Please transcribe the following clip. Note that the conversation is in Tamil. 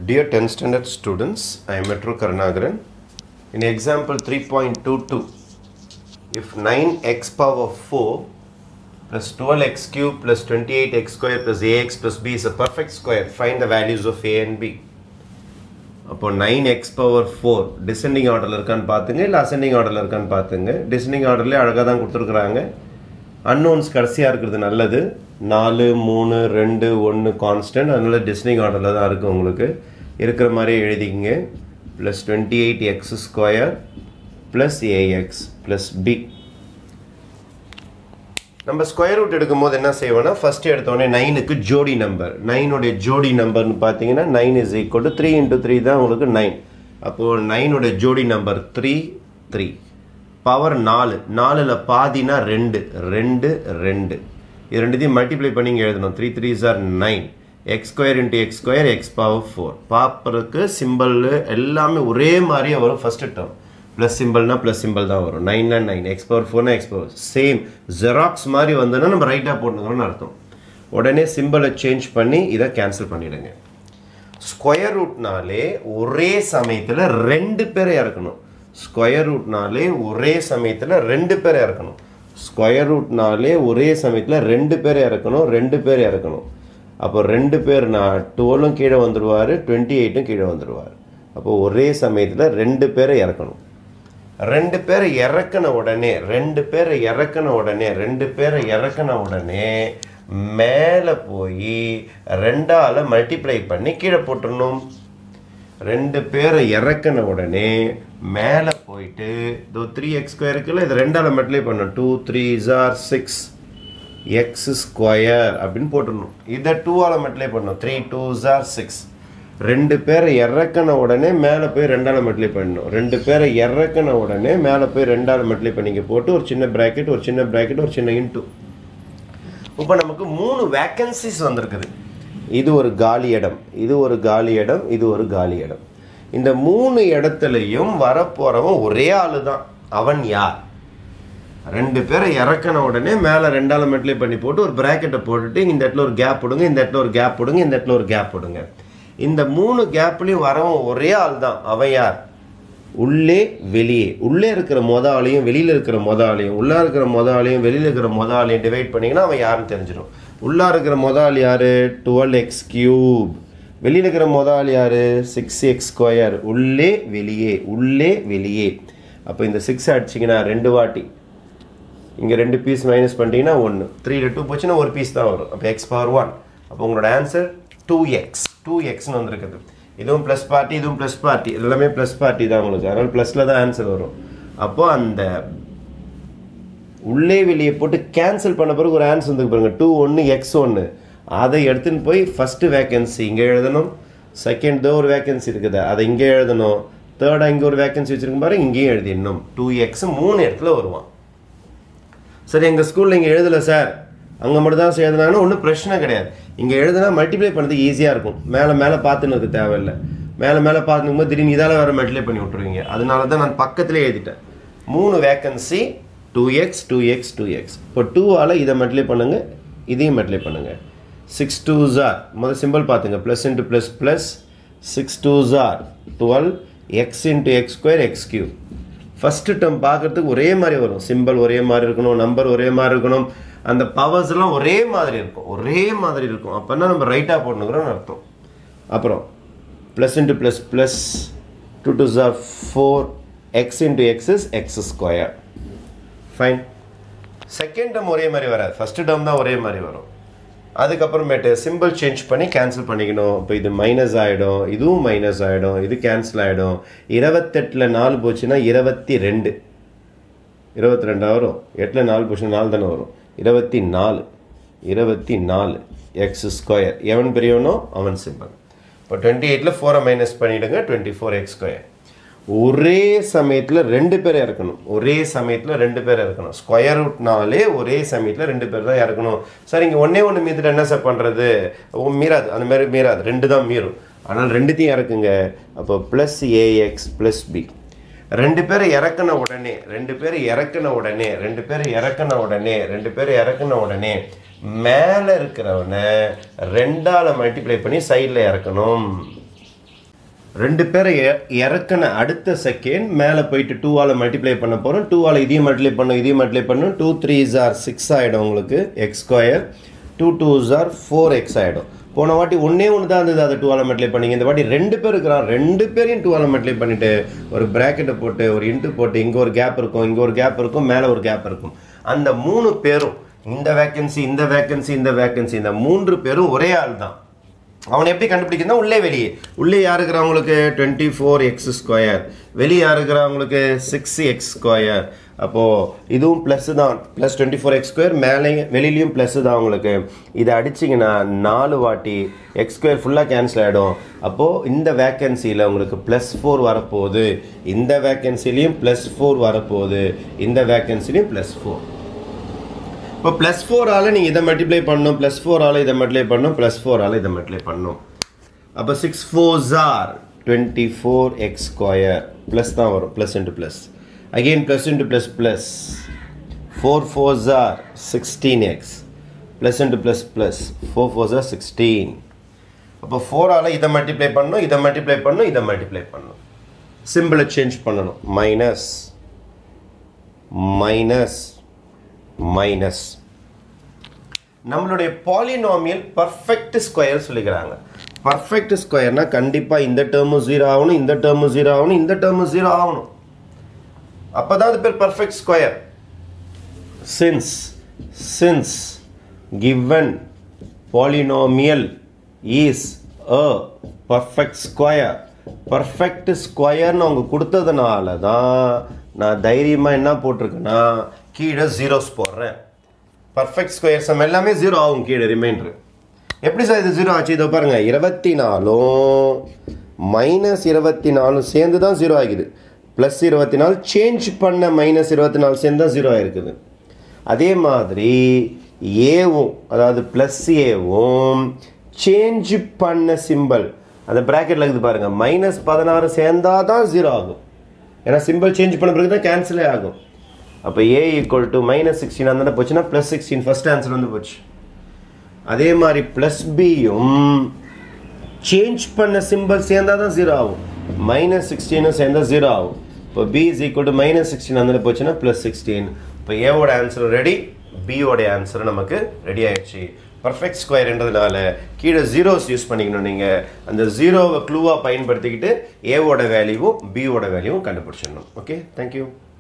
Dear 10th standard students, I am Metro Karnagaran. In example 3.22, if 9x power 4 plus 12x cube plus 28x square plus ax plus b is a perfect square, find the values of a and b. அப்போ nine x power four descending ஆர்டரில் இருக்கான்னு பார்த்துங்க இல்லை அசெண்டிங் ஆர்டரில் இருக்கான்னு பார்த்துங்க டிசெண்டிங் ஆர்டர்லேயே அழகாக தான் கொடுத்துருக்குறாங்க அன்னோன்ஸ் கடைசியாக இருக்கிறது நல்லது நாலு மூணு ரெண்டு ஒன்று கான்ஸ்டன்ட் அதனால டிசெண்டிங் ஆர்டரில் தான் இருக்குது உங்களுக்கு இருக்கிற மாதிரியே எழுதிக்கிங்க plus twenty eight x square plus a x plus b நம்ம ஸ்கொயர் ரூட் எடுக்கும்போது என்ன செய்வோம்னா ஃபர்ஸ்ட் எடுத்தோடனே நைனுக்கு ஜோடி நம்பர் நைனுடைய ஜோடி நம்பர்னு பார்த்தீங்கன்னா nine is equal to three into three தான் உங்களுக்கு நைன் அப்போது நைனுடைய ஜோடி நம்பர் த்ரீ த்ரீ பவர் நாலு நாலில் பாதினா ரெண்டு ரெண்டு ரெண்டு இது ரெண்டுத்தையும் மல்டிப்ளை பண்ணி இங்கே எழுதணும் த்ரீ த்ரீ சார் nine x square into x square x power four பாப்பருக்கு சிம்பிள் எல்லாமே ஒரே மாதிரியே வரும் ஃபஸ்ட்டு டேர்ம் ப்ளஸ் சிம்பிள்னா ப்ளஸ் சிம்பிள் தான் வரும் நைன்னா நைன் எக்ஸ் பவர் ஃபோர்னா எக்ஸ் பவர் சேம் ஜெராக்ஸ் மாதிரி வந்ததுன்னா நம்ம ரைட்டாக போட்டுக்கணும்னு அர்த்தம் உடனே சிம்பிளை சேஞ்ச் பண்ணி இதை கேன்சல் பண்ணிவிடுங்க ஸ்கொயர் ரூட்னாலே ஒரே சமயத்தில் ரெண்டு பேரை இறக்கணும் ஸ்கொயர் ரூட்னாலே ஒரே சமயத்தில் ரெண்டு பேரை இறக்கணும் ஸ்கொயர் ரூட்னாலே ஒரே சமயத்தில் ரெண்டு பேரை இறக்கணும் ரெண்டு பேர் இறக்கணும் அப்போ ரெண்டு பேர்னா டுவெலும் கீழே வந்துடுவார் டுவெண்ட்டி எயிட்டும் கீழே வந்துடுவார் அப்போ ஒரே சமயத்தில் ரெண்டு பேரை இறக்கணும் ரெண்டு பேரை இறக்கின உடனே ரெண்டு பேரை இறக்கின உடனே ரெண்டு பேரை இறக்கின உடனே மேலே போய் ரெண்டால் மல்டிப்ளை பண்ணி கீழே போட்டுடணும் ரெண்டு பேரை இறக்கின உடனே மேலே போயிட்டு இதோ த்ரீ எக்ஸ் ஸ்கொயருக்குள்ள இது ரெண்டால் மல்டிப்ளை பண்ணணும் டூ த்ரீ ஜார் சிக்ஸ் எக்ஸ் ஸ்கொயர் அப்படின்னு போட்டுடணும் இதை டூவால் மல்டிப்ளை பண்ணணும் த்ரீ டூ ஜார் சிக்ஸ் ரெண்டு பேரை இறக்கின உடனே மேலே போய் ரெண்டால் மல்டிப்ளை பண்ணணும் ரெண்டு பேரை இறக்கின உடனே மேலே போய் ரெண்டால் மல்டிப்ளை பண்ணிக்க போட்டு ஒரு சின்ன ப்ராக்கெட் ஒரு சின்ன ப்ராக்கெட் ஒரு சின்ன இன்ட்டு இப்போ நமக்கு மூணு வேக்கன்சிஸ் வந்திருக்குது இது ஒரு காலி இடம் இது ஒரு காலி இடம் இது ஒரு காலி இடம் இந்த மூணு இடத்துலையும் வரப்போகிறவன் ஒரே ஆளு தான் அவன் யார் ரெண்டு பேரை இறக்கின உடனே மேலே ரெண்டால் மல்டிப்ளை பண்ணி போட்டு ஒரு ப்ராக்கெட்டை போட்டுட்டு இந்த இடத்துல ஒரு கேப் விடுங்க இந்த இடத்துல ஒரு கேப் விடுங்க இந்த இடத்துல ஒரு கேப் விடுங்க இந்த மூணு கேப்லையும் வரவன் ஒரே ஆள் தான் அவன் யார் உள்ளே வெளியே உள்ளே இருக்கிற மொத ஆளையும் வெளியில் இருக்கிற மொத ஆளையும் உள்ளே இருக்கிற மொத ஆளையும் வெளியில் இருக்கிற மொத ஆளையும் டிவைட் பண்ணிங்கன்னா அவன் யாருன்னு தெரிஞ்சிடும் உள்ளே இருக்கிற மொத ஆள் யார் டுவெல் எக்ஸ் கியூப் வெளியில் இருக்கிற மொத ஆள் யார் சிக்ஸ் எக்ஸ் ஸ்கொயர் உள்ளே வெளியே உள்ளே வெளியே அப்போ இந்த சிக்ஸ் அடிச்சிங்கன்னா ரெண்டு வாட்டி இங்கே ரெண்டு பீஸ் மைனஸ் பண்ணிட்டீங்கன்னா ஒன்று த்ரீல டூ போச்சுன்னா ஒரு பீஸ் தான் வரும் அப்போ எக்ஸ் பவர் ஒன் அப்போ உங்களோட ஆன்சர் டூ எக்ஸ் டூ எக்ஸ்னு வந்திருக்குது இதுவும் ப்ளஸ் பார்ட்டி இதுவும் ப்ளஸ் பார்ட்டி எல்லாமே ப்ளஸ் பார்ட்டி தான் உங்களுக்கு அதனால் ப்ளஸில் தான் ஆன்சர் வரும் அப்போ அந்த உள்ளே வெளியே போட்டு கேன்சல் பண்ண பிறகு ஒரு ஆன்சர் வந்து பாருங்க டூ ஒன்று எக்ஸ் ஒன்று அதை எடுத்துன்னு போய் ஃபஸ்ட்டு வேக்கன்சி இங்கே எழுதணும் செகண்ட் தோ ஒரு வேக்கன்சி இருக்குது அதை இங்கே எழுதணும் தேர்டாக இங்கே ஒரு வேக்கன்சி வச்சுருக்கும் பாரு இங்கேயும் எழுதிடணும் டூ எக்ஸ் மூணு இடத்துல வருவான் சரி எங்கள் ஸ்கூலில் இங்கே எழுதலை சார் அங்கே மட்டும் தான் எழுதுனாங்கன்னா ஒன்றும் பிரச்சனை கிடையாது இங்கே எழுதுனா மல்டிப்ளை பண்ணுறதுக்கு ஈஸியாக இருக்கும் மேலே மேலே பார்த்துன்னு இருக்க தேவையில்லை மேலே மேலே பார்த்துக்கும் போது திடீர்னு இதால் வேறு மல்டிப்ளை பண்ணி விட்ருவீங்க அதனால தான் நான் பக்கத்துலேயே எழுதிட்டேன் மூணு vacancy two x two x two x இப்போ டூவால் இதை மல்டிப்ளை பண்ணுங்கள் இதையும் மல்டிப்ளை பண்ணுங்கள் சிக்ஸ் டூ ஜார் முதல் சிம்பிள் பார்த்துங்க plus into plus plus six two ஜார் twelve x into x square x Q first term பார்க்குறதுக்கு ஒரே மாதிரி வரும் சிம்பிள் ஒரே மாதிரி இருக்கணும் நம்பர் ஒரே மாதிரி இருக்கணும் அந்த பவர்ஸ் எல்லாம் ஒரே மாதிரி இருக்கும் ஒரே மாதிரி இருக்கும் அப்போனா நம்ம ரைட்டாக போடணுங்கிறோம்னு அர்த்தம் அப்புறம் plus into plus plus two two ஜார் four x into x is x square fine second term ஒரே மாதிரி வராது ஃபஸ்ட்டு டேர்ம் தான் ஒரே மாதிரி வரும் அதுக்கப்புறமேட்டு சிம்பிள் சேஞ்ச் பண்ணி கேன்சல் பண்ணிக்கணும் இப்போ இது மைனஸ் ஆகிடும் இதுவும் மைனஸ் ஆகிடும் இது கேன்சல் ஆகிடும் இருபத்தெட்டில் நாலு போச்சுன்னா இருபத்தி ரெண்டு இருபத்தி ரெண்டா வரும் எட்டில் நாலு போச்சுன்னா நாலு தானே வரும் இருபத்தி நாலு இருபத்தி நாலு எக்ஸ் ஸ்கொயர் எவன் பெரியவனோ அவன் சிம்பிள் இப்போ டுவெண்ட்டி எயிட்டில் ஃபோரை மைனஸ் பண்ணிவிடுங்க டுவெண்ட்டி ஃபோர் எக்ஸ் ஸ்கொயர் ஒரே சமயத்தில் ரெண்டு பேர் இறக்கணும் ஒரே சமயத்தில் ரெண்டு பேர் இறக்கணும் ஸ்கொயர் ரூட்னாலே ஒரே சமயத்தில் ரெண்டு பேர் தான் இறக்கணும் சார் இங்கே ஒன்றே ஒன்று மீதுட்டு என்ன சார் பண்ணுறது மீறாது அந்த மாதிரி மீறாது ரெண்டு தான் மீறும் ஆனால் ரெண்டுத்தையும் இறக்குங்க அப்போ ப்ளஸ் ஏஎக்ஸ் ப்ளஸ் பி ரெண்டு பேரை இறக்குன உடனே ரெண்டு பேரை இறக்குன உடனே ரெண்டு பேரை இறக்குன உடனே ரெண்டு பேரை இறக்குன உடனே மேலே இருக்கிறவனை ரெண்டால் மல்டிப்ளை பண்ணி சைடில் இறக்கணும் ரெண்டு பேரை இ- இறக்குன அடுத்த செகண்ட் மேலே போயிட்டு டூவால் மல்டிப்ளை பண்ண போகிறோம் டூவால் இதையும் மல்டிப்ளை பண்ணும் இதையும் மல்டிப்ளை பண்ணும் டூ த்ரீ ஆர் சிக்ஸ் ஆகிடும் உங்களுக்கு x square two two are four x ஆகிடும் போன வாட்டி ஒன்றே ஒன்று தான் இருந்தது அதை டூவால் மல்டிப்ளை பண்ணீங்க இந்த வாட்டி ரெண்டு பேர் இருக்கிறான் ரெண்டு பேரையும் டூவால் மல்டிப்ளை பண்ணிட்டு ஒரு ப்ராக்கெட்டை போட்டு ஒரு இன்ட்டு போட்டு இங்கே ஒரு கேப் இருக்கும் இங்கே ஒரு கேப் இருக்கும் மேலே ஒரு கேப் இருக்கும் அந்த மூணு பேரும் இந்த வேக்கன்சி இந்த வேக்கன்சி இந்த வேக்கன்சி இந்த மூன்று பேரும் ஒரே ஆள் தான் அவனை எப்படி கண்டுபிடிக்கணும் உள்ளே வெளியே உள்ளே யார் இருக்கிறவங்களுக்கு டுவெண்ட்டி ஃபோர் எக்ஸ் ஸ்கொயர் வெளியே யார் இருக்கிறவங்களுக்கு சிக்ஸ் எக்ஸ் ஸ்கொயர் அப்போது இதுவும் ப்ளஸ் தான் plus twenty four x square மேலே வெளியிலையும் ப்ளஸ் தான் உங்களுக்கு இதை அடிச்சிங்கன்னா நாலு வாட்டி எக்ஸ் ஸ்கொயர் ஃபுல்லாக கேன்சல் ஆகிடும் அப்போது இந்த வேக்கன்சியில் உங்களுக்கு ப்ளஸ் ஃபோர் வரப்போகுது இந்த வேக்கன்சிலையும் ப்ளஸ் ஃபோர் வரப்போகுது இந்த வேக்கன்சிலையும் ப்ளஸ் ஃபோர் இப்போ ப்ளஸ் ஃபோரால் நீங்கள் இதை மல்டிப்ளை பண்ணணும் ப்ளஸ் ஃபோரால் இதை மல்டிப்ளை பண்ணணும் ப்ளஸ் ஃபோரால் இதை மல்டிப்ளை பண்ணணும் அப்போ சிக்ஸ் ஃபோர் ஜார் twenty four x square plus தான் வரும் plus into plus again plus into plus plus four four ஜார் sixteen x plus into plus plus four four ஜார் சிக்ஸ்டீன் அப்போ ஃபோரால் இதை மல்டிப்ளை பண்ணணும் இதை மல்டிப்ளை பண்ணணும் இதை மல்டிப்ளை பண்ணணும் சிம்பிளை சேஞ்ச் பண்ணணும் மைனஸ் மைனஸ் மைனஸ் நம்மளுடைய பாலினாமியல் பர்ஃபெக்ட் ஸ்கொயர் சொல்லிக்கிறாங்க பர்ஃபெக்ட் ஸ்கொயர்னா கண்டிப்பாக இந்த டேர்மும் ஜீரோ ஆகணும் இந்த டேர்மும் ஜீரோ ஆகணும் இந்த டேர்மும் ஜீரோ ஆகணும் அப்போ தான் அது பேர் perfect square since since given polynomial is a perfect square perfect ஸ்கொயர்னு அவங்க கொடுத்ததுனால தான் நான் தைரியமாக என்ன போட்டிருக்கேன்னா கீழே ஜீரோஸ் போடுறேன் பர்ஃபெக்ட் ஸ்கொயர் சம் எல்லாமே ஜீரோ ஆகும் கீழே ரிமைண்டர் எப்படி சார் இது ஜீரோ ஆச்சு இதோ பாருங்க இருபத்தி நாலும் மைனஸ் இருபத்தி நாலும் சேர்ந்து தான் ஜீரோ ஆகிது ப்ளஸ் இருபத்தி நாலு சேஞ்ச் பண்ண மைனஸ் இருபத்தி நாலு சேர்ந்து தான் ஜீரோ ஆயிருக்குது அதே மாதிரி ஏவும் அதாவது ப்ளஸ் ஏவும் சேஞ்ச் பண்ண சிம்பிள் அந்த ப்ராக்கெட்டில் இருக்குது பாருங்க மைனஸ் பதினாறு சேர்ந்தா தான் ஜீரோ ஆகும் ஏன்னா சிம்பிள் சேஞ்ச் பண்ண பிறகு தான் கேன்சலே ஆகும் அப்போ a equal to minus sixteen அந்த போச்சுன்னா ப்ளஸ் சிக்ஸ்டீன் ஃபஸ்ட் ஆன்சர் வந்து போச்சு அதே மாதிரி ப்ளஸ் பியும் சேஞ்ச் பண்ண சிம்பிள் சேர்ந்தா தான் ஜீரோ ஆகும் மைனஸ் சிக்ஸ்டீனும் சேர்ந்தா ஜீரோ ஆகும் இப்போ b is equal to minus sixteen அந்த போச்சுன்னா ப்ளஸ் சிக்ஸ்டீன் இப்போ ஏவோட ஆன்சர் ரெடி பியோட ஆன்சர் நமக்கு ரெடி ஆயிடுச்சு பர்ஃபெக்ட் ஸ்கொயர்ன்றதுனால கீழே ஜீரோஸ் யூஸ் பண்ணிக்கணும் நீங்கள் அந்த ஜீரோவை க்ளூவாக பயன்படுத்திக்கிட்டு ஏவோட வேல்யூவும் பியோட வேல்யூவும் கண்டுபிடிச்சிடணும் ஓகே தேங்க்யூ